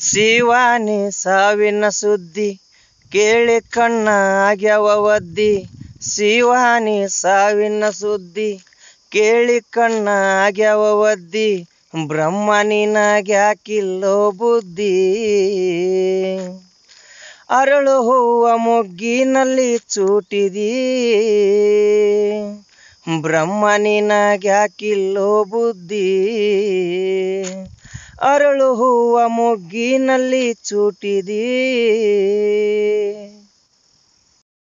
ಶಿವಾನಿ ಸಾವಿನ ಸುದ್ದಿ ಕೇಳಿ ಕಣ್ಣ ಆಗ್ಯಾವ ಒದ್ದಿ ಶಿವಾನಿ ಸಾವಿನ ಸುದ್ದಿ ಕೇಳಿ ಕಣ್ಣ ಆಗ್ಯಾವ ಒದ್ದಿ ಬ್ರಹ್ಮ ನಿನಗ್ಯಾಕಿಲ್ಲೋ ಬುದ್ಧಿ ಅರಳು ಹೂವ ಮೊಗ್ಗಿನಲ್ಲಿ ಚೂಟಿದಿ ಬ್ರಹ್ಮ ನಿನಗ್ಯಾಕಿಲ್ಲೋ ಬುದ್ಧಿ ಅರಳು ಹೂವ ಮೊಗ್ಗಿನಲ್ಲಿ ಚೂಟಿದಿ